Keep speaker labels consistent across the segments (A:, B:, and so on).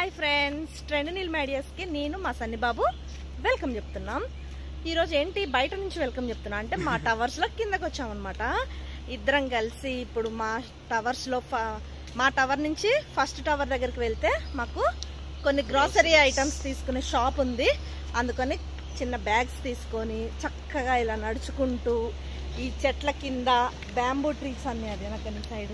A: hi friends trend Neel మీడియాస్కి నేను మా సన్ని బాబు వెల్కమ్ చెప్తున్నాం ఈరోజు ఏంటి బయట నుంచి వెల్కమ్ చెప్తున్నా అంటే మా టవర్స్లో కిందకు వచ్చామన్నమాట ఇద్దరం కలిసి ఇప్పుడు మా టవర్స్లో ఫ- మా టవర్ నుంచి ఫస్ట్ టవర్ దగ్గరికి వెళ్తే మాకు కొన్ని గ్రాసరీ ఐటమ్స్ తీసుకునే షాప్ ఉంది అందుకని చిన్న బ్యాగ్స్ తీసుకొని చక్కగా ఇలా నడుచుకుంటూ ఈ చెట్ల కింద బ్యాంబూ ట్రీస్ అన్ని అది నాకు సైడ్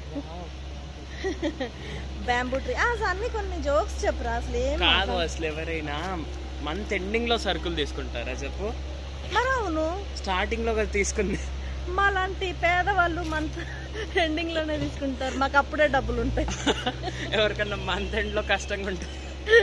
A: బ్యాంబూ ట్రీ అన్ని కొన్ని జోక్స్ చెప్పురా అసలు ఏం
B: కాదు అసలు ఎవరైనా మంత్ ఎండింగ్ లో సరుకులు తీసుకుంటారా చెప్పు
A: మరి అవును
B: స్టార్టింగ్ లో కదా తీసుకుంది
A: మా లాంటి పేదవాళ్ళు మంత్ ఎండింగ్ లోనే తీసుకుంటారు మాకు అప్పుడే డబ్బులు ఉంటాయి
B: ఎవరికన్నా మంత్ ఎండ్ లో కష్టంగా ఉంటుంది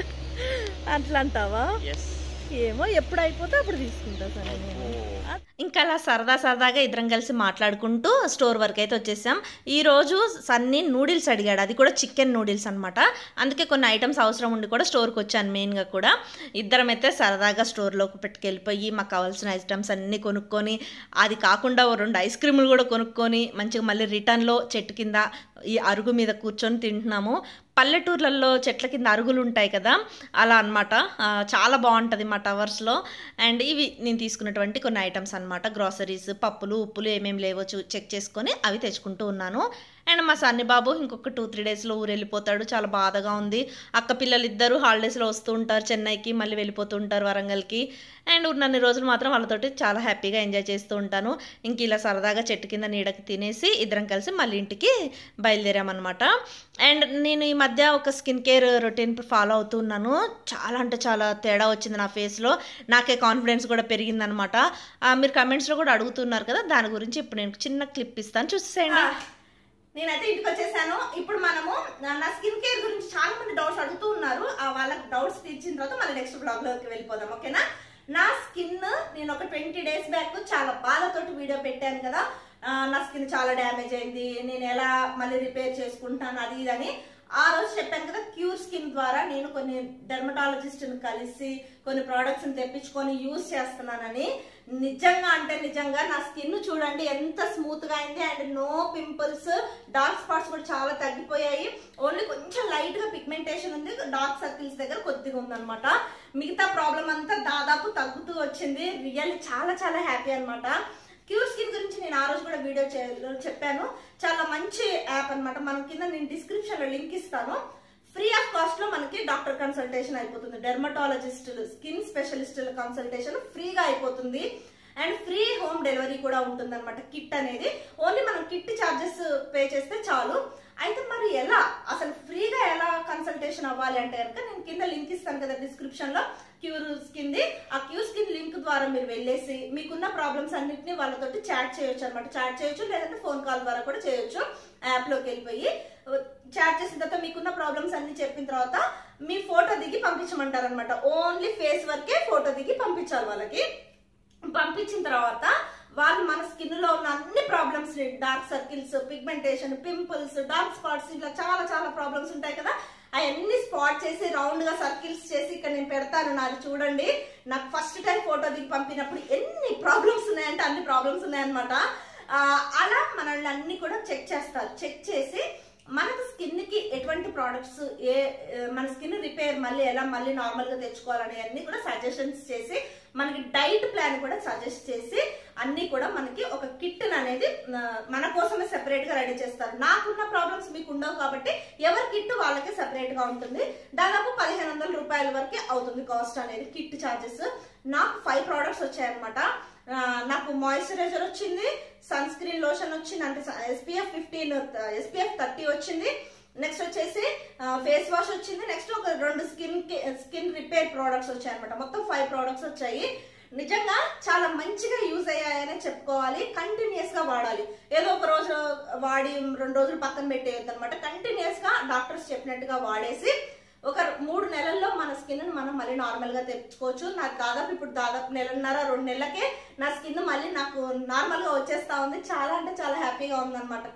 A: అట్లా అంటావా
B: ఎస్
A: ఏమో ఎప్పుడు అయిపోతే అప్పుడు తీసుకుంటా సరే నేను ఇంకా అలా సరదా సరదాగా ఇద్దరం కలిసి మాట్లాడుకుంటూ స్టోర్ వరకు అయితే వచ్చేసాం ఈ రోజు సన్నీ నూడిల్స్ అడిగాడు అది కూడా చికెన్ నూడిల్స్ అనమాట అందుకే కొన్ని ఐటమ్స్ అవసరం ఉండి కూడా స్టోర్కి వచ్చాను మెయిన్గా కూడా ఇద్దరం అయితే సరదాగా స్టోర్లోకి పెట్టుకెళ్ళిపోయి మాకు కావాల్సిన ఐటమ్స్ అన్నీ కొనుక్కొని అది కాకుండా ఓ రెండు ఐస్ క్రీములు కూడా కొనుక్కొని మంచిగా మళ్ళీ రిటర్న్లో చెట్టు కింద ఈ అరుగు మీద కూర్చొని తింటున్నాము పల్లెటూర్లలో చెట్ల కింద అరుగులు ఉంటాయి కదా అలా అనమాట చాలా బాగుంటుంది మా టవర్స్లో అండ్ ఇవి నేను తీసుకున్నటువంటి కొన్ని ఐటమ్స్ అనమాట గ్రాసరీస్ పప్పులు ఉప్పులు ఏమేమి లేవో చూ చెక్ చేసుకొని అవి తెచ్చుకుంటూ ఉన్నాను అండ్ మా సన్ని బాబు ఇంకొక టూ త్రీ డేస్లో ఊరు వెళ్ళిపోతాడు చాలా బాధగా ఉంది అక్క పిల్లలు ఇద్దరు హాలిడేస్లో వస్తూ ఉంటారు చెన్నైకి మళ్ళీ వెళ్ళిపోతూ ఉంటారు వరంగల్కి అండ్ ఉన్నన్ని రోజులు మాత్రం వాళ్ళతోటి చాలా హ్యాపీగా ఎంజాయ్ చేస్తూ ఉంటాను ఇంక ఇలా సరదాగా చెట్టు కింద నీడకి తినేసి ఇద్దరం కలిసి మళ్ళీ ఇంటికి బయలుదేరామన్నమాట అండ్ నేను ఈ మధ్య ఒక స్కిన్ కేర్ రొటీన్ ఫాలో అవుతూ ఉన్నాను చాలా అంటే చాలా తేడా వచ్చింది నా ఫేస్లో నాకే కాన్ఫిడెన్స్ కూడా పెరిగిందనమాట ఆ, మీరు కమెంట్స్లో కూడా అడుగుతున్నారు కదా దాని గురించి ఇప్పుడు నేను చిన్న క్లిప్ ఇస్తాను చూసేయండి నేనైతే ఇంటికి వచ్చేసాను ఇప్పుడు మనము నా- నా స్కిన్ కేర్ గురించి చాలా మంది డౌట్స్ అడుగుతూ ఉన్నారు ఆ వాళ్ళకి డౌట్స్ తీర్చిన తర్వాత మళ్ళీ నెక్స్ట్ బ్లాగ్ లోకి వెళ్ళిపోదాం ఓకేనా నా స్కిన్ నేను ఒక ట్వంటీ డేస్ బ్యాక్ చాలా బాధతోటి వీడియో పెట్టాను కదా ఆ, నా స్కిన్ చాలా డ్యామేజ్ అయింది నేను ఎలా మళ్ళీ రిపేర్ చేసుకుంటాను అది ఇది అని ఆ రోజు చెప్పాను కదా క్యూర్ స్కిన్ ద్వారా నేను కొన్ని డెర్మటాలజిస్ట్ కలిసి కొన్ని ప్రోడక్ట్స్ తెప్పించుకొని యూజ్ చేస్తున్నానని నిజంగా అంటే నిజంగా నా స్కిన్ చూడండి ఎంత స్మూత్ గా అయింది and no pimples dark spots కూడా చాలా తగ్గిపోయాయి ఓన్లీ కొంచెం లైట్ గా పిగ్మెంటేషన్ ఉంది డార్క్ సర్కిల్స్ దగ్గర కొద్దిగా ఉందన్నమాట మిగతా ప్రాబ్లం అంతా దాదాపు తగ్గుతూ వచ్చింది రియల్లీ చాలా చాలా హ్యాపీ అన్నమాట క్యూర్ స్కిన్ గురించి నేను ఆ రోజు కూడా వీడియో చే- చెప్పాను చాలా మంచి యాప్ అన్నమాట మన కింద నేను డిస్క్రిప్షన్ లో లింక్ ఇస్తాను ఫ్రీ ఆఫ్ కాస్ట్ లో మనకి డాక్టర్ కన్సల్టేషన్ అయిపోతుంది డెర్మటాలజిస్టులు స్కిన్ స్పెషలిస్టుల కన్సల్టేషన్ ఫ్రీగా అయిపోతుంది అండ్ ఫ్రీ హోమ్ డెలివరీ కూడా ఉంటుంది అనమాట కిట్ అనేది ఓన్లీ మనం కిట్ చార్జెస్ పే చేస్తే చాలు అయితే మరి ఎలా అసలు ఫ్రీగా ఎలా కన్సల్టేషన్ అవ్వాలి అంటే కనుక నేను కింద లింక్ ఇస్తాను కదా డిస్క్రిప్షన్ లో క్యూర్ స్కిన్ ది ఆ క్యూర్ స్కిన్ లింక్ ద్వారా మీరు వెళ్ళేసి మీకున్న ప్రాబ్లమ్స్ అన్నిటిని వాళ్ళతోటి చాట్ చేయొచ్చు అనమాట చాట్ చేయొచ్చు లేదంటే ఫోన్ కాల్ ద్వారా కూడా చేయొచ్చు యాప్ లోకి వెళ్ళిపోయి చాట్ చేసిన తర్వాత మీకున్న ప్రాబ్లమ్స్ అన్ని చెప్పిన తర్వాత మీ ఫోటో దిగి పంపించమంటారు అనమాట ఓన్లీ ఫేస్ వరకే ఫోటో దిగి పంపించాలి వాళ్ళకి పంపించిన తర్వాత వాళ్ళు మన స్కిన్ లో ఉన్న అన్ని problems dark circles pigmentation pimples dark spots ఇట్లా చాలా చాలా ప్రాబ్లమ్స్ ఉంటాయి కదా అవన్నీ స్పాట్ చేసి రౌండ్ గా సర్కిల్స్ చేసి ఇక్కడ నేను పెడతాను నాకు చూడండి నాకు ఫస్ట్ టైం ఫోటో దిగి పంపినప్పుడు ఎన్ని ప్రాబ్లమ్స్ ఉన్నాయంటే అన్ని ప్రాబ్లమ్స్ ఉన్నాయన్నమాట ఆ, అలా మనల్ని అన్ని కూడా చెక్ చేస్తారు చెక్ చేసి మనకు స్కిన్ కి ఎటువంటి ప్రోడక్ట్స్ ఏ ఏ, మన స్కిన్ రిపేర్ మళ్ళీ ఎలా మళ్ళీ నార్మల్ గా తెచ్చుకోవాలని అన్ని కూడా సజెషన్స్ చేసి మనకి డైట్ ప్లాన్ కూడా సజెస్ట్ చేసి అన్ని కూడా మనకి ఒక కిట్ అనేది ఆ, మన కోసమే సెపరేట్ గా రెడీ చేస్తారు నాకున్న ప్రాబ్లమ్స్ మీకు ఉండవు కాబట్టి ఎవరి కిట్ వాళ్ళకి సెపరేట్ గా ఉంటుంది దాదాపు పదిహేను వందల రూపాయల వరకు అవుతుంది కాస్ట్ అనేది కిట్ చార్జెస్ నాకు ఫైవ్ ప్రోడక్ట్స్ వచ్చాయన్నమాట ఆ, నాకు మాయిశ్చరైజర్ వచ్చింది సన్ స్క్రీన్ లోషన్ వచ్చింది అంటే ఎస్పీఎఫ్ ఫిఫ్టీన్ ఎస్పీఎఫ్ థర్టీ వచ్చింది నెక్స్ట్ వచ్చేసి ఫేస్ వాష్ వచ్చింది నెక్స్ట్ ఒక రెండు స్కిన్ స్కిన్ రిపేర్ ప్రోడక్ట్స్ వచ్చాయి అనమాట మొత్తం ఫైవ్ ప్రోడక్ట్స్ వచ్చాయి నిజంగా చాలా మంచిగా యూజ్ అయ్యాయనే చెప్పుకోవాలి కంటిన్యూస్ గా వాడాలి ఏదో ఒక రోజు వాడి రెండు రోజులు పక్కన పెట్టేయద్దు అనమాట కంటిన్యూస్ గా డాక్టర్స్ చెప్పినట్టుగా వాడేసి ఒక మూడు నెలల్లో మన స్కిన్ మనం మళ్ళీ నార్మల్ గా తెచ్చుకోవచ్చు నాకు దాదాపు ఇప్పుడు దాదాపు నెలన్నర రెండు నెలలకే నా స్కిన్ మళ్ళీ నాకు నార్మల్ గా వచ్చేస్తా ఉంది చాలా అంటే చాలా హ్యాపీగా ఉందన్నమాట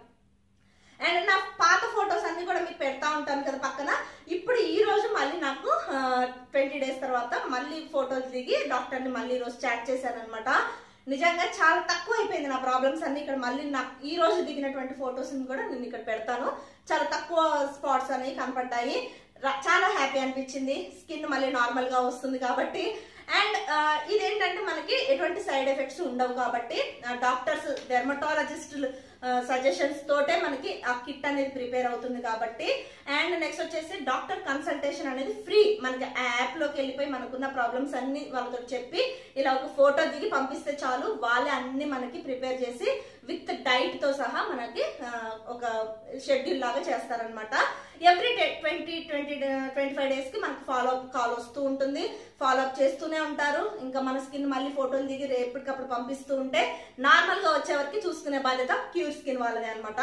A: అండ్ నా పాత ఫొటోస్ అన్ని కూడా మీకు పెడతా ఉంటాను కదా పక్కన ఇప్పుడు ఈ రోజు మళ్ళీ నాకు ట్వంటీ డేస్ తర్వాత మళ్ళీ ఫొటోస్ దిగి డాక్టర్ని మళ్ళీ ఈ రోజు చాట్ చేశాను అనమాట నిజంగా చాలా తక్కువ అయిపోయింది నా ప్రాబ్లమ్స్ అన్ని ఇక్కడ మళ్ళీ నాకు ఈ రోజు దిగినటువంటి ఫొటోస్ కూడా నేను ఇక్కడ పెడతాను చాలా తక్కువ స్పాట్స్ అనేవి కనపడ్డాయి రా- చాలా హ్యాపీ అనిపించింది స్కిన్ మళ్ళీ నార్మల్ గా వస్తుంది కాబట్టి అండ్ ఇదేంటంటే మనకి ఎటువంటి సైడ్ ఎఫెక్ట్స్ ఉండవు కాబట్టి డాక్టర్స్ డెర్మటాలజిస్టులు సజెషన్స్ తోటే మనకి ఆ కిట్ అనేది ప్రిపేర్ అవుతుంది కాబట్టి అండ్ నెక్స్ట్ వచ్చేసి డాక్టర్ కన్సల్టేషన్ అనేది ఫ్రీ మనకి ఆ యాప్ లోకి వెళ్ళిపోయి మనకున్న ప్రాబ్లమ్స్ అన్ని వాళ్ళతో చెప్పి ఇలా ఒక ఫోటో దిగి పంపిస్తే చాలు వాళ్ళే అన్ని మనకి ప్రిపేర్ చేసి విత్ డైట్ తో సహా మనకి ఆ, ఒక షెడ్యూల్ లాగా చేస్తారనమాట every twenty twenty twenty five days కి మనకి ఫాలో అప్ కాల్ వస్తూ ఉంటుంది ఫాలో అప్ చేస్తూనే ఉంటారు ఇంకా మన స్కిన్ మళ్ళీ ఫోటోలు దిగి ఎప్పటికప్పుడు పంపిస్తూ ఉంటే నార్మల్ గా వచ్చే వరకు చూసుకునే బాధ్యత క్యూర్ స్కిన్ వాళ్ళదే అనమాట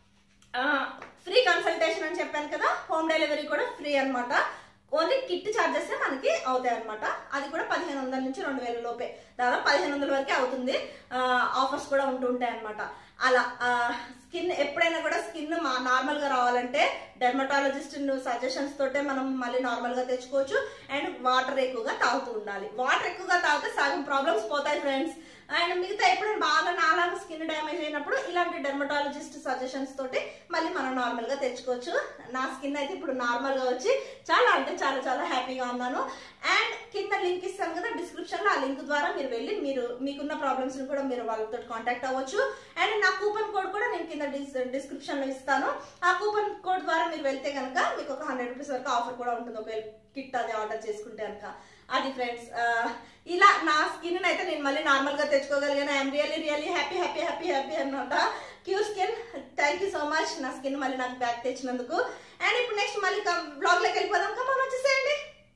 A: ఫ్రీ కన్సల్టేషన్ అని చెప్పాను కదా హోమ్ డెలివరీ కూడా ఫ్రీ అన్నమాట ఓన్లీ కిట్ ఛార్జెస్ మనకి అవుతాయి అనమాట అది కూడా పదిహేను వందల నుంచి రెండు వేల లోపే దాదాపు పదిహేను వందల వరకే అవుతుంది ఆఫర్స్ కూడా ఉంటుంటాయి అనమాట అలా స్కిన్ ఎప్పుడైనా కూడా స్కిన్ నార్మల్ గా రావాలంటే డెర్మటాలజిస్ట్ సజెషన్స్ తోటే మనం మళ్ళీ నార్మల్ గా తెచ్చుకోవచ్చు అండ్ వాటర్ ఎక్కువగా తాగుతూ ఉండాలి వాటర్ ఎక్కువగా తాగితే సగం ప్రాబ్లమ్స్ పోతాయి ఫ్రెండ్స్ అండ్ మిగతా ఎప్పుడైనా బాగా నాలాగా స్కిన్ డ్యామేజ్ అయినప్పుడు ఇలాంటి డెర్మటాలజిస్ట్ సజెషన్స్ తోటి మళ్ళీ మనం నార్మల్ గా తెచ్చుకోవచ్చు నా స్కిన్ అయితే ఇప్పుడు నార్మల్ గా వచ్చి చాలా అంటే చాలా చాలా హ్యాపీగా ఉన్నాను అండ్ కింద లింక్ ఇస్తాను కదా డిస్క్రిప్షన్ లో ఆ లింక్ ద్వారా మీరు వెళ్ళి మీరు మీకున్న ప్రాబ్లమ్స్ ని కూడా మీరు వాళ్ళతో కాంటాక్ట్ అవ్వచ్చు అండ్ నా కూపన్ కోడ్ కూడా నేను కింద డిస్క్రిప్షన్ లో ఇస్తాను ఆ కూపన్ కోడ్ ద్వారా మీరు వెళ్తే కనుక మీకు ఒక హండ్రెడ్ రూపీస్ వరకు ఆఫర్ కూడా ఉంటుంది ఒకవేళ కిట్ అది ఆర్డర్ చేసుకుంటే కనుక అది ఫ్రెండ్స్ ఇలా నా స్కిన్ అయితే నేను మళ్ళీ నార్మల్ గా తెచ్చుకోగలిగాను I'm really really happy happy happy happy అనమాట cure skin thank you so much నా స్కిన్ మళ్ళీ నాకు బ్యాక్ తెచ్చినందుకు అండ్ ఇప్పుడు నెక్స్ట్ మళ్ళీ బ్లాగ్ లోకి వెళ్ళిపోదాం కమా వచ్చేసేయండి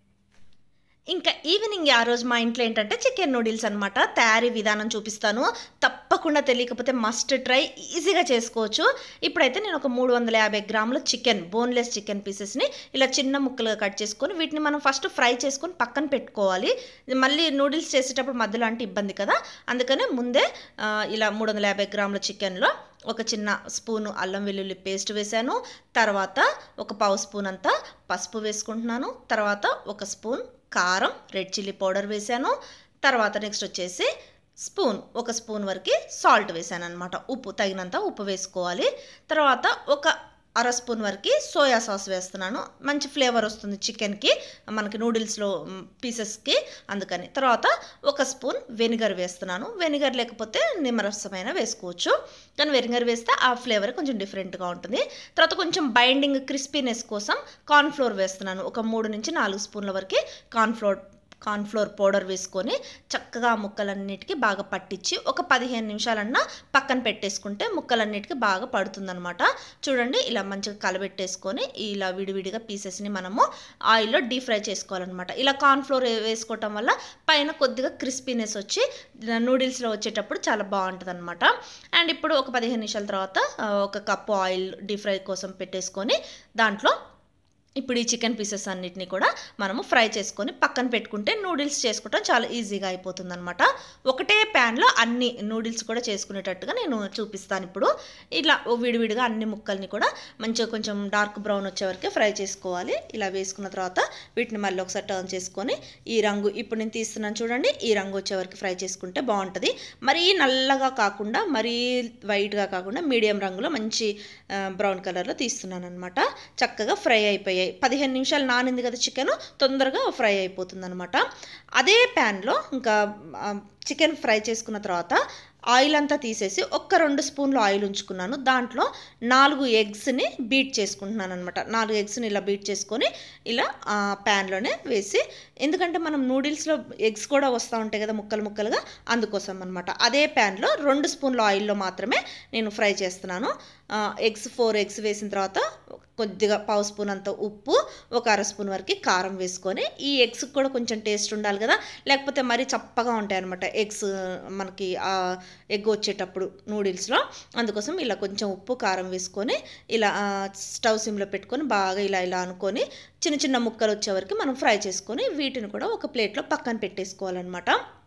A: ఇంకా ఈవినింగ్ ఆ రోజు మా ఇంట్లో ఏంటంటే చికెన్ నూడిల్స్ అనమాట తయారీ విధానం చూపిస్తాను తప్పకుండా తెలియకపోతే మస్ట్ ట్రై ఈజీగా చేసుకోవచ్చు ఇప్పుడైతే నేను ఒక మూడు వందల యాభై గ్రాముల చికెన్ బోన్లెస్ చికెన్ పీసెస్ని ఇలా చిన్న ముక్కలుగా కట్ చేసుకొని వీటిని మనం ఫస్ట్ ఫ్రై చేసుకొని పక్కన పెట్టుకోవాలి మళ్ళీ నూడిల్స్ చేసేటప్పుడు మధ్యలో అంటే ఇబ్బంది కదా అందుకనే ముందే ఆ, ఇలా మూడు వందల యాభై గ్రాముల చికెన్లో ఒక చిన్న స్పూను అల్లం వెల్లుల్లి పేస్ట్ వేశాను తర్వాత ఒక పావు స్పూన్ అంతా పసుపు వేసుకుంటున్నాను తర్వాత ఒక స్పూన్ కారం రెడ్ చిల్లీ పౌడర్ వేశాను తర్వాత నెక్స్ట్ వచ్చేసి స్పూన్ ఒక స్పూన్ వరకు సాల్ట్ వేసాను అనమాట ఉప్పు తగినంత ఉప్పు వేసుకోవాలి తర్వాత ఒక అర స్పూన్ వరకు సోయా సాస్ వేస్తున్నాను మంచి ఫ్లేవర్ వస్తుంది చికెన్కి మనకి నూడిల్స్లో పీసెస్కి అందుకని తర్వాత ఒక స్పూన్ వెనిగర్ వేస్తున్నాను వెనిగర్ లేకపోతే నిమ్మరసమైన వేసుకోవచ్చు కానీ వెనిగర్ వేస్తే ఆ ఫ్లేవర్ కొంచెం డిఫరెంట్గా ఉంటుంది తర్వాత కొంచెం బైండింగ్ క్రిస్పీనెస్ కోసం కార్న్ఫ్లోర్ వేస్తున్నాను ఒక మూడు నుంచి నాలుగు స్పూన్ల వరకు కార్న్ఫ్లోర్ కార్న్ఫ్లోర్ పౌడర్ వేసుకొని చక్కగా ఆ ముక్కలన్నిటికీ బాగా పట్టించి ఒక పదిహేను నిమిషాలన్నా పక్కన పెట్టేసుకుంటే ముక్కలన్నిటికీ బాగా పడుతుందనమాట చూడండి ఇలా మంచిగా కలబెట్టేసుకొని ఇలా విడివిడిగా పీసెస్ని మనము ఆయిల్లో డీప్ ఫ్రై చేసుకోవాలన్నమాట ఇలా కార్న్ఫ్లోర్ వేసుకోవటం వల్ల పైన కొద్దిగా క్రిస్పీనెస్ వచ్చి నూడిల్స్లో వచ్చేటప్పుడు చాలా బాగుంటుంది అనమాట అండ్ ఇప్పుడు ఒక పదిహేను నిమిషాల తర్వాత ఆ, ఒక కప్పు ఆయిల్ డీప్ ఫ్రై కోసం పెట్టేసుకొని దాంట్లో ఇప్పుడు ఈ చికెన్ పీసెస్ అన్నిటిని కూడా మనము ఫ్రై చేసుకొని పక్కన పెట్టుకుంటే నూడిల్స్ చేసుకోవటం చాలా ఈజీగా అయిపోతుంది అనమాట ఒకటే ప్యాన్లో అన్ని నూడిల్స్ కూడా చేసుకునేటట్టుగా నేను చూపిస్తాను ఇప్పుడు ఇలా విడివిడిగా అన్ని ముక్కల్ని కూడా మంచిగా కొంచెం డార్క్ బ్రౌన్ వచ్చే వరకే ఫ్రై చేసుకోవాలి ఇలా వేసుకున్న తర్వాత వీటిని మళ్ళీ ఒకసారి టర్న్ చేసుకొని ఈ రంగు ఇప్పుడు నేను తీస్తున్నాను చూడండి ఈ రంగు వచ్చే వరకు ఫ్రై చేసుకుంటే బాగుంటుంది మరీ నల్లగా కాకుండా మరీ వైట్గా కాకుండా మీడియం రంగులో మంచి ఆ, బ్రౌన్ కలర్లో తీస్తున్నాను అనమాట చక్కగా ఫ్రై అయిపోయాయి పదిహేను నిమిషాలు నానింది కదా చికెన్ తొందరగా ఫ్రై అయిపోతుంది అనమాట అదే ప్యాన్లో ఇంకా ఆ, చికెన్ ఫ్రై చేసుకున్న తర్వాత ఆయిల్ అంతా తీసేసి ఒక్క రెండు స్పూన్లు ఆయిల్ ఉంచుకున్నాను దాంట్లో నాలుగు ఎగ్స్ని బీట్ చేసుకుంటున్నాను అనమాట నాలుగు ఎగ్స్ని ఇలా బీట్ చేసుకొని ఇలా ఆ, ప్యాన్లోనే వేసి ఎందుకంటే మనం నూడిల్స్లో ఎగ్స్ కూడా వస్తూ ఉంటాయి కదా ముక్కలు ముక్కలుగా అందుకోసం అనమాట అదే ప్యాన్లో రెండు స్పూన్ల ఆయిల్లో మాత్రమే నేను ఫ్రై చేస్తున్నాను ఆ, ఎగ్స్ ఫోర్ ఎగ్స్ వేసిన తర్వాత కొద్దిగా పావు స్పూన్ అంత ఉప్పు ఒక అర స్పూన్ వరకు కారం వేసుకొని ఈ ఎగ్స్ కూడా కొంచెం టేస్ట్ ఉండాలి కదా లేకపోతే మరీ చప్పగా ఉంటాయి అనమాట ఎగ్స్ మనకి ఆ ఎగ్ వచ్చేటప్పుడు నూడిల్స్లో అందుకోసం ఇలా కొంచెం ఉప్పు కారం వేసుకొని ఇలా ఆ, స్టవ్ సిమ్లో పెట్టుకొని బాగా ఇలా ఇలా అనుకొని చిన్న చిన్న ముక్కలు వచ్చే వరకు మనం ఫ్రై చేసుకొని వీటిని కూడా ఒక ప్లేట్లో పక్కన పెట్టేసుకోవాలన్నమాట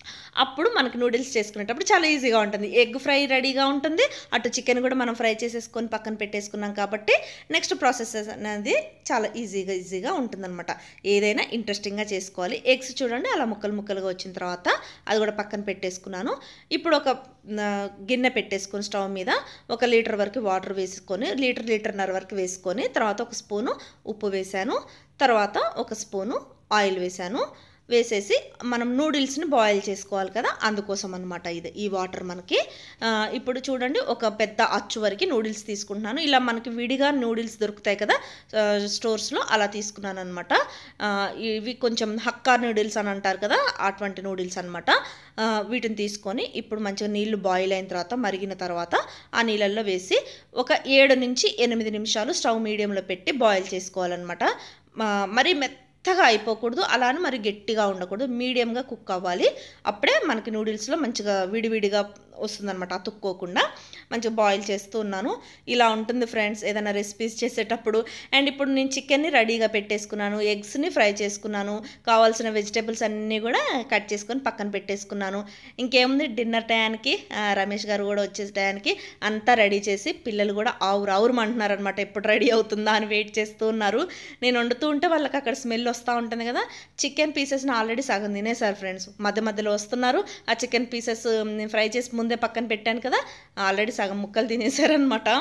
A: అప్పుడు మనకి నూడిల్స్ చేసుకునేటప్పుడు చాలా ఈజీగా ఉంటుంది ఎగ్ ఫ్రై రెడీగా ఉంటుంది అటు చికెన్ కూడా మనం ఫ్రై చేసేసుకొని పక్కన పెట్టేసుకున్నాం కాబట్టి నెక్స్ట్ ప్రాసెస్ అనేది చాలా ఈజీగా ఈజీగా ఉంటుందన్నమాట ఏదైనా ఇంట్రెస్టింగ్గా చేసుకోవాలి ఎగ్స్ చూడండి అలా ముక్కలు ముక్కలుగా వచ్చిన తర్వాత అది కూడా పక్కన పెట్టేసుకున్నాను ఇప్పుడు ఒక ఆ, గిన్నె పెట్టేసుకొని స్టవ్ మీద ఒక లీటర్ వరకు వాటర్ వేసుకొని లీటర్ లీటర్న్నర వరకు వేసుకొని తర్వాత ఒక స్పూను ఉప్పు వేసాను తర్వాత ఒక స్పూను ఆయిల్ వేసాను వేసేసి మనం నూడిల్స్ని బాయిల్ చేసుకోవాలి కదా అందుకోసం అనమాట ఇది ఈ వాటర్ మనకి ఆ, ఇప్పుడు చూడండి ఒక పెద్ద అచ్చు వరకు నూడిల్స్ తీసుకుంటున్నాను ఇలా మనకి విడిగా నూడిల్స్ దొరుకుతాయి కదా ఆ, స్టోర్స్లో అలా తీసుకున్నాను అనమాట ఇవి కొంచెం హక్కా నూడిల్స్ అని అంటారు కదా అటువంటి నూడిల్స్ అనమాట వీటిని తీసుకొని ఇప్పుడు మంచిగా నీళ్లు బాయిల్ అయిన తర్వాత మరిగిన తర్వాత ఆ నీళ్ళల్లో వేసి ఒక ఏడు నుంచి ఎనిమిది నిమిషాలు స్టవ్ మీడియంలో పెట్టి బాయిల్ చేసుకోవాలన్నమాట ఆ, మరి మెత్తగా అయిపోకూడదు అలానే మరి గట్టిగా ఉండకూడదు మీడియంగా కుక్ అవ్వాలి అప్పుడే మనకి నూడిల్స్లో మంచిగా విడివిడిగా వస్తుందన్నమాట అతుక్కోకుండా మంచిగా బాయిల్ చేస్తూ ఉన్నాను ఇలా ఉంటుంది ఫ్రెండ్స్ ఏదైనా రెసిపీస్ చేసేటప్పుడు అండ్ ఇప్పుడు నేను చికెన్ని రెడీగా పెట్టేసుకున్నాను ఎగ్స్ని ఫ్రై చేసుకున్నాను కావాల్సిన వెజిటేబుల్స్ అన్నీ కూడా కట్ చేసుకొని పక్కన పెట్టేసుకున్నాను ఇంకేముంది డిన్నర్ టయానికి ఆ, రమేష్ గారు కూడా వచ్చేసే టయానికి అంతా రెడీ చేసి పిల్లలు కూడా ఆవురు ఆవురు అంటున్నారు అనమాట ఎప్పుడు రెడీ అవుతుందా అని వెయిట్ చేస్తూ ఉన్నారు నేను వండుతూ ఉంటే వాళ్ళకి అక్కడ స్మెల్ వస్తూ ఉంటుంది కదా చికెన్ పీసెస్ని ఆల్రెడీ సగం తినేసారు ఫ్రెండ్స్ మధ్య మధ్యలో వస్తున్నారు ఆ చికెన్ పీసెస్ నేను ఫ్రై చేసి ముందే పక్కన పెట్టాను కదా ఆల్రెడీ సగం ముక్కలు తినేసారనమాట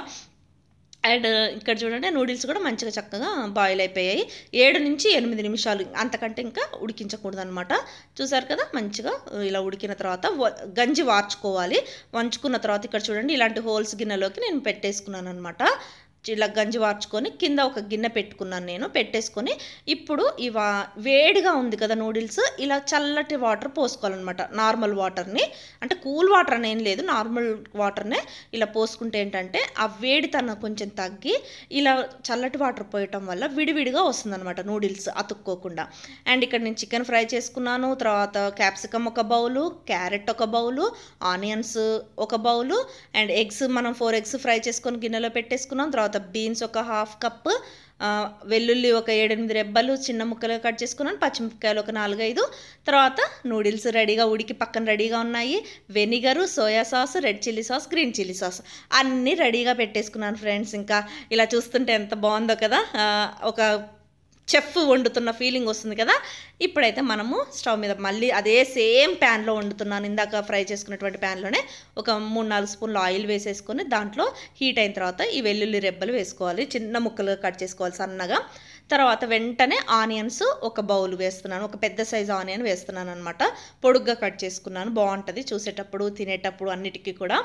A: అండ్ ఇక్కడ చూడండి నూడిల్స్ కూడా మంచిగా చక్కగా బాయిల్ అయిపోయాయి ఏడు నుంచి ఎనిమిది నిమిషాలు అంతకంటే ఇంకా ఉడికించకూడదు అనమాట చూసారు కదా మంచిగా ఇలా ఉడికిన తర్వాత వ- గంజి వార్చుకోవాలి వంచుకున్న తర్వాత ఇక్కడ చూడండి ఇలాంటి హోల్స్ గిన్నెలోకి నేను పెట్టేసుకున్నాను అనమాట ఇలా గంజి వార్చుకొని కింద ఒక గిన్నె పెట్టుకున్నాను నేను పెట్టేసుకొని ఇప్పుడు ఇవా వేడిగా ఉంది కదా నూడిల్స్ ఇలా చల్లటి వాటర్ పోసుకోవాలన్నమాట నార్మల్ వాటర్ని అంటే కూల్ వాటర్ అని ఏం లేదు నార్మల్ వాటర్నే ఇలా పోసుకుంటే ఏంటంటే ఆ వేడితనం కొంచెం తగ్గి ఇలా చల్లటి వాటర్ పోయటం వల్ల విడివిడిగా వస్తుందన్నమాట నూడిల్స్ అతుక్కోకుండా అండ్ ఇక్కడ నేను చికెన్ ఫ్రై చేసుకున్నాను తర్వాత క్యాప్సికమ్ ఒక బౌలు క్యారెట్ ఒక బౌలు ఆనియన్స్ ఒక బౌలు అండ్ ఎగ్స్ మనం ఫోర్ ఎగ్స్ ఫ్రై చేసుకొని గిన్నెలో పెట్టేసుకున్నాం తర్వాత బీన్స్ ఒక హాఫ్ కప్ వెల్లుల్లి ఒక ఏడెనిమిది రెబ్బలు చిన్న ముక్కలుగా కట్ చేసుకున్నాను పచ్చిమిరపకాయలు ఒక నాలుగైదు తర్వాత నూడిల్స్ రెడీగా ఉడికి పక్కన రెడీగా ఉన్నాయి vinegar soya sauce red chilli sauce green chilli sauce అన్నీ రెడీగా పెట్టేసుకున్నాను ఫ్రెండ్స్ ఇంకా ఇలా చూస్తుంటే ఎంత బాగుందో కదా ఆ, ఒక చెఫ్ వండుతున్న ఫీలింగ్ వస్తుంది కదా ఇప్పుడైతే మనము స్టవ్ మీద మళ్ళీ అదే సేమ్ ప్యాన్లో వండుతున్నాను ఇందాక ఫ్రై చేసుకున్నటువంటి ప్యాన్లోనే ఒక మూడు నాలుగు స్పూన్లు ఆయిల్ వేసేసుకొని దాంట్లో హీట్ అయిన తర్వాత ఈ వెల్లుల్లి రెబ్బలు వేసుకోవాలి చిన్న ముక్కలుగా కట్ చేసుకోవాలి సన్నగా తర్వాత వెంటనే ఆనియన్స్ ఒక బౌల్ వేస్తున్నాను ఒక పెద్ద సైజు ఆనియన్ వేస్తున్నాను అనమాట పొడుగ్గా కట్ చేసుకున్నాను బాగుంటుంది చూసేటప్పుడు తినేటప్పుడు అన్నిటికీ కూడా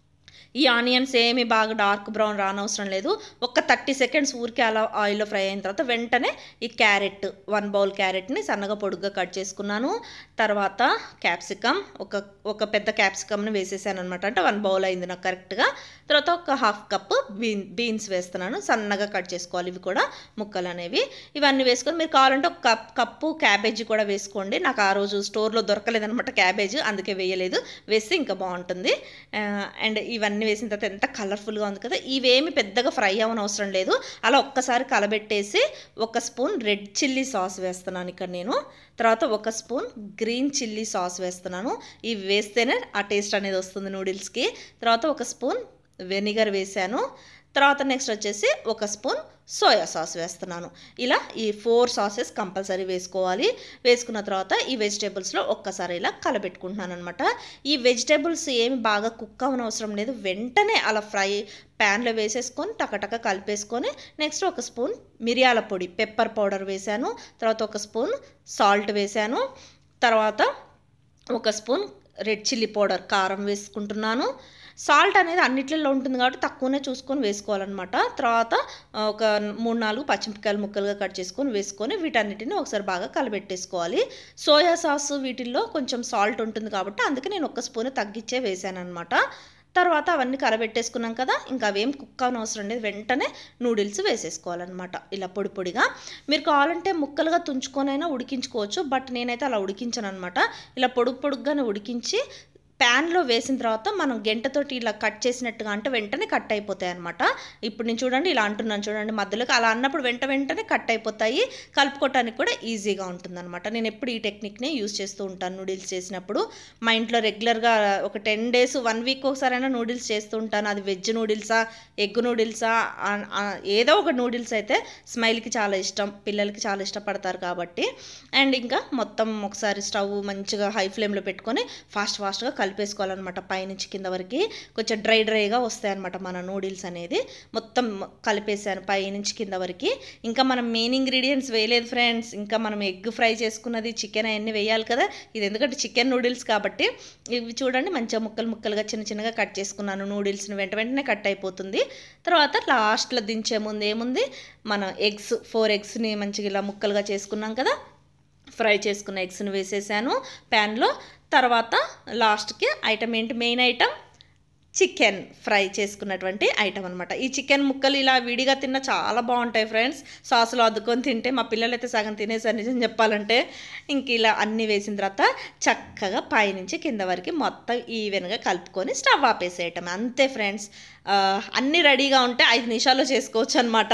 A: ఈ ఆనియన్స్ ఏమి బాగా డార్క్ బ్రౌన్ రానవసరం లేదు ఒక థర్టీ సెకండ్స్ ఊరికే అలా ఆయిల్లో ఫ్రై అయిన తర్వాత వెంటనే ఈ క్యారెట్ వన్ బౌల్ క్యారెట్ని సన్నగా పొడుగ్గా కట్ చేసుకున్నాను తర్వాత క్యాప్సికమ్ ఒక ఒక పెద్ద క్యాప్సికమ్ని వేసేసాను అనమాట అంటే వన్ బౌల్ అయింది నాకు కరెక్ట్గా తర్వాత ఒక హాఫ్ కప్ బీన్ బీన్స్ వేస్తున్నాను సన్నగా కట్ చేసుకోవాలి ఇవి కూడా ముక్కలు అనేవి ఇవన్నీ వేసుకొని మీరు కావాలంటే ఒక కప్ కప్పు క్యాబేజీ కూడా వేసుకోండి నాకు ఆ రోజు స్టోర్లో దొరకలేదనమాట క్యాబేజ్ అందుకే వేయలేదు వేస్తే ఇంకా బాగుంటుంది ఆ, అండ్ ఇవన్నీ వేసిన తర్వాత ఎంత కలర్ఫుల్గా ఉంది కదా ఇవేమి పెద్దగా ఫ్రై అవ్వని అవసరం లేదు అలా ఒక్కసారి కలబెట్టేసి ఒక స్పూన్ రెడ్ చిల్లీ సాస్ వేస్తున్నాను ఇక్కడ నేను తర్వాత ఒక స్పూన్ గ్రీన్ చిల్లీ సాస్ వేస్తున్నాను ఇవి వేస్తేనే ఆ టేస్ట్ అనేది వస్తుంది నూడిల్స్కి తర్వాత ఒక స్పూన్ వెనిగర్ వేసాను తర్వాత నెక్స్ట్ వచ్చేసి ఒక స్పూన్ సోయా సాస్ వేస్తున్నాను ఇలా ఈ ఫోర్ సాసెస్ కంపల్సరీ వేసుకోవాలి వేసుకున్న తర్వాత ఈ వెజిటేబుల్స్లో ఒక్కసారి ఇలా కలబెట్టుకుంటున్నాను అనమాట ఈ వెజిటేబుల్స్ ఏమి బాగా కుక్ అవనవసరం లేదు వెంటనే అలా ఫ్రై ప్యాన్లో వేసేసుకొని టకటక కలిపేసుకొని నెక్స్ట్ ఒక స్పూన్ మిరియాల పొడి పెప్పర్ పౌడర్ వేశాను తర్వాత ఒక స్పూన్ సాల్ట్ వేశాను తర్వాత ఒక స్పూన్ రెడ్ చిల్లీ పౌడర్ కారం వేసుకుంటున్నాను సాల్ట్ అనేది అన్నిట్లలో ఉంటుంది కాబట్టి తక్కువనే చూసుకొని వేసుకోవాలన్నమాట తర్వాత ఆ, ఒక మూడు నాలుగు పచ్చిమిరపకాయలు ముక్కలుగా కట్ చేసుకొని వేసుకొని వీటన్నిటిని ఒకసారి బాగా కలబెట్టేసుకోవాలి సోయా సాస్ వీటిల్లో కొంచెం సాల్ట్ ఉంటుంది కాబట్టి అందుకే నేను ఒక స్పూన్ తగ్గించే వేసాను అనమాట తర్వాత అవన్నీ కలబెట్టేసుకున్నాం కదా ఇంకా అవేం కుక్ అవసరం లేదు వెంటనే నూడిల్స్ వేసేసుకోవాలన్నమాట ఇలా పొడి పొడిగా మీరు కావాలంటే ముక్కలుగా తుంచుకొనైనా ఉడికించుకోవచ్చు బట్ నేనైతే అలా ఉడికించాను అనమాట ఇలా పొడుగు పొడుగ్గానే ఉడికించి ప్యాన్లో వేసిన తర్వాత మనం గంటతోటి ఇలా కట్ చేసినట్టుగా అంటే వెంటనే కట్ అయిపోతాయి అనమాట ఇప్పుడు నేను చూడండి ఇలా అంటున్నాను చూడండి మధ్యలోకి అలా అన్నప్పుడు వెంట వెంటనే కట్ అయిపోతాయి కలుపుకోవటానికి కూడా ఈజీగా ఉంటుందన్నమాట నేను ఎప్పుడు ఈ టెక్నిక్నే యూస్ చేస్తూ ఉంటాను నూడిల్స్ చేసినప్పుడు మా ఇంట్లో రెగ్యులర్గా ఒక టెన్ డేస్ వన్ వీక్ ఒకసారైనా నూడిల్స్ చేస్తూ ఉంటాను అది వెజ్ నూడిల్సా ఎగ్ నూడిల్సా ఆ- ఆ- ఏదో ఒక నూడిల్స్ అయితే స్మైల్కి చాలా ఇష్టం పిల్లలకి చాలా ఇష్టపడతారు కాబట్టి అండ్ ఇంకా మొత్తం ఒకసారి స్టవ్ మంచిగా హై ఫ్లేమ్లో పెట్టుకొని ఫాస్ట్ ఫాస్ట్గా కలిపేసుకోవాలన్నమాట పైనుంచి కింద వరకు కొంచెం డ్రై డ్రైగా వస్తాయన్నమాట మన నూడిల్స్ అనేది మొత్తం కలిపేసాను పైనుంచి కింద వరకు ఇంకా మనం మెయిన్ ఇంగ్రీడియంట్స్ వేయలేదు ఫ్రెండ్స్ ఇంకా మనం ఎగ్ ఫ్రై చేసుకున్నది చికెన్ అవన్నీ వేయాలి కదా ఇది ఎందుకంటే చికెన్ నూడిల్స్ కాబట్టి ఇవి చూడండి మంచిగా ముక్కలు ముక్కలుగా చిన్న చిన్నగా కట్ చేసుకున్నాను నూడిల్స్ని వెంట వెంటనే కట్ అయిపోతుంది తర్వాత లాస్ట్లో దించే ముందు ఏముంది మనం ఎగ్స్ ఫోర్ ఎగ్స్ని మంచిగా ఇలా ముక్కలుగా చేసుకున్నాం కదా ఫ్రై చేసుకున్న ఎగ్స్ని వేసేసాను ప్యాన్లో తర్వాత లాస్ట్కి ఐటమ్ ఏంటి మెయిన్ ఐటమ్ చికెన్ ఫ్రై చేసుకున్నటువంటి ఐటమ్ అనమాట ఈ చికెన్ ముక్కలు ఇలా విడిగా తిన్న చాలా బాగుంటాయి ఫ్రెండ్స్ సాసులో అద్దుకొని తింటే మా పిల్లలైతే సగం తినేసారు నిజం చెప్పాలంటే ఇంక ఇలా అన్నీ వేసిన తర్వాత చక్కగా పైనుంచి కింద వరకు మొత్తం ఈవెన్గా కలుపుకొని స్టవ్ ఆపేసేయటం అంతే ఫ్రెండ్స్ ఆ, అన్నీ రెడీగా ఉంటే ఐదు నిమిషాల్లో చేసుకోవచ్చు అనమాట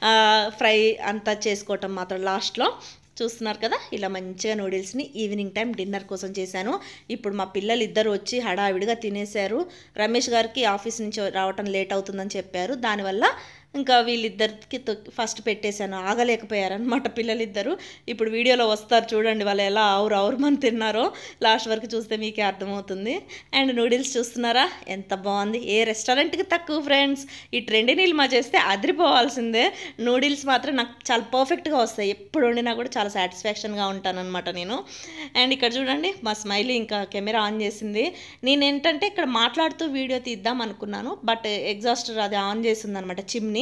A: ఫ్రై అంతా చేసుకోవటం మాత్రం లాస్ట్లో చూస్తున్నారు కదా ఇలా మంచిగా నూడిల్స్ని ఈవినింగ్ టైం డిన్నర్ కోసం చేశాను ఇప్పుడు మా పిల్లలు ఇద్దరు వచ్చి హడావిడిగా తినేశారు రమేష్ గారికి ఆఫీస్ నుంచి రావటం లేట్ అవుతుందని చెప్పారు దానివల్ల ఇంకా వీళ్ళిద్దరికి తొ- ఫస్ట్ పెట్టేశాను ఆగలేకపోయారనమాట పిల్లలిద్దరు ఇప్పుడు వీడియోలో వస్తారు చూడండి వాళ్ళు ఎలా ఆవురు ఆవురు మన తిన్నారో లాస్ట్ వరకు చూస్తే మీకే అర్థమవుతుంది అండ్ నూడిల్స్ చూస్తున్నారా ఎంత బాగుంది ఏ రెస్టారెంట్కి తక్కువ ఫ్రెండ్స్ ఈ ట్రెండీ నీళ్ళు చేస్తే అదిరిపోవాల్సిందే నూడిల్స్ మాత్రం నాకు చాలా పర్ఫెక్ట్గా వస్తాయి ఎప్పుడు వండినా కూడా చాలా సాటిస్ఫాక్షన్గా ఉంటానన్నమాట నేను అండ్ ఇక్కడ చూడండి మా స్మైలీ ఇంకా కెమెరా ఆన్ చేసింది నేను ఏంటంటే ఇక్కడ మాట్లాడుతూ వీడియో తీద్దాం అనుకున్నాను బట్ ఎగ్జాస్టర్ అది ఆన్ చేసింది అనమాట చిమ్ని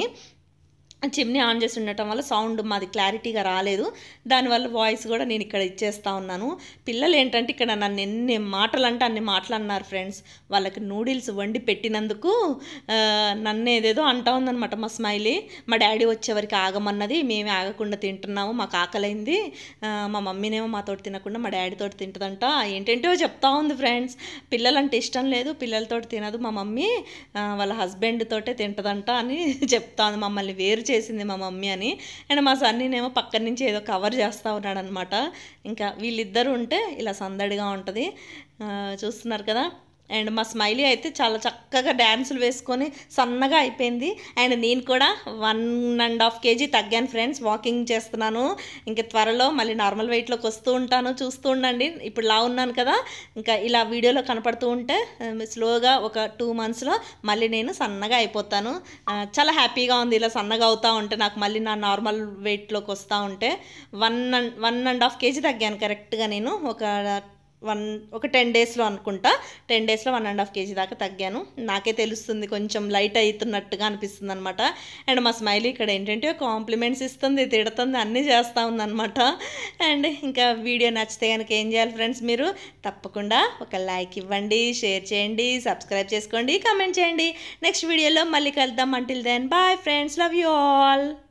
A: చిమ్ని ఆన్ చేసి ఉండటం వల్ల సౌండ్ మాది క్లారిటీగా రాలేదు దానివల్ల వాయిస్ కూడా నేను ఇక్కడ ఇచ్చేస్తా ఉన్నాను పిల్లలు ఏంటంటే ఇక్కడ నన్ను ఎన్ని మాటలు అంటే అన్ని మాటలు అన్నారు ఫ్రెండ్స్ వాళ్ళకి నూడిల్స్ వండి పెట్టినందుకు ఆ, నన్ను ఏదేదో అంటా ఉందనమాట మా స్మైలీ మా డాడీ వచ్చేవరకు ఆగమన్నది మేమే ఆగకుండా తింటున్నాము మాకు ఆకలైంది ఆ, మా మమ్మీనేమో మాతో తినకుండా మా డాడీతో తింటుందంట ఏంటంటో చెప్తా ఉంది ఫ్రెండ్స్ పిల్లలంటే ఇష్టం లేదు పిల్లలతో తినదు మా మమ్మీ ఆ, వాళ్ళ హస్బెండ్ తోటే తింటదంట అని చెప్తా ఉంది మమ్మల్ని వేరు చేసింది మా మమ్మీ అని అండ్ మా సన్నీనేమో పక్కన నుంచి ఏదో కవర్ చేస్తూ ఉన్నాడు అనమాట ఇంకా వీళ్ళిద్దరూ ఉంటే ఇలా సందడిగా ఉంటుంది ఆ, చూస్తున్నారు కదా అండ్ మా స్మైలీ అయితే చాలా చక్కగా డ్యాన్సులు వేసుకొని సన్నగా అయిపోయింది అండ్ నేను కూడా వన్ అండ్ హాఫ్ కేజీ తగ్గాను ఫ్రెండ్స్ వాకింగ్ చేస్తున్నాను ఇంకా త్వరలో మళ్ళీ నార్మల్ వెయిట్లోకి వస్తూ ఉంటాను చూస్తూ ఉండండి ఇప్పుడు లా ఉన్నాను కదా ఇంకా ఇలా వీడియోలో కనపడుతూ ఉంటే స్లోగా ఒక టూ మంత్స్లో మళ్ళీ నేను సన్నగా అయిపోతాను ఆ, చాలా హ్యాపీగా ఉంది ఇలా సన్నగా అవుతూ ఉంటే నాకు మళ్ళీ నా నార్మల్ వెయిట్లోకి వస్తూ ఉంటే one and one and half KG తగ్గాను కరెక్ట్గా నేను ఒక వన్ ఒక టెన్ డేస్లో అనుకుంటా టెన్ డేస్లో వన్ అండ్ హాఫ్ కేజీ దాకా తగ్గాను నాకే తెలుస్తుంది కొంచెం లైట్ అవుతున్నట్టుగా అనిపిస్తుంది అనమాట అండ్ మా స్మైలీ ఇక్కడ ఏంటంటే కాంప్లిమెంట్స్ ఇస్తుంది తిడుతుంది అన్నీ చేస్తూ ఉందన్నమాట అండ్ ఇంకా వీడియో నచ్చితే కనుక ఏం చేయాలి ఫ్రెండ్స్ మీరు తప్పకుండా ఒక లైక్ ఇవ్వండి షేర్ చేయండి సబ్స్క్రైబ్ చేసుకోండి కామెంట్ చేయండి నెక్స్ట్ వీడియోలో మళ్ళీ కలుద్దాం until then bye friends love you all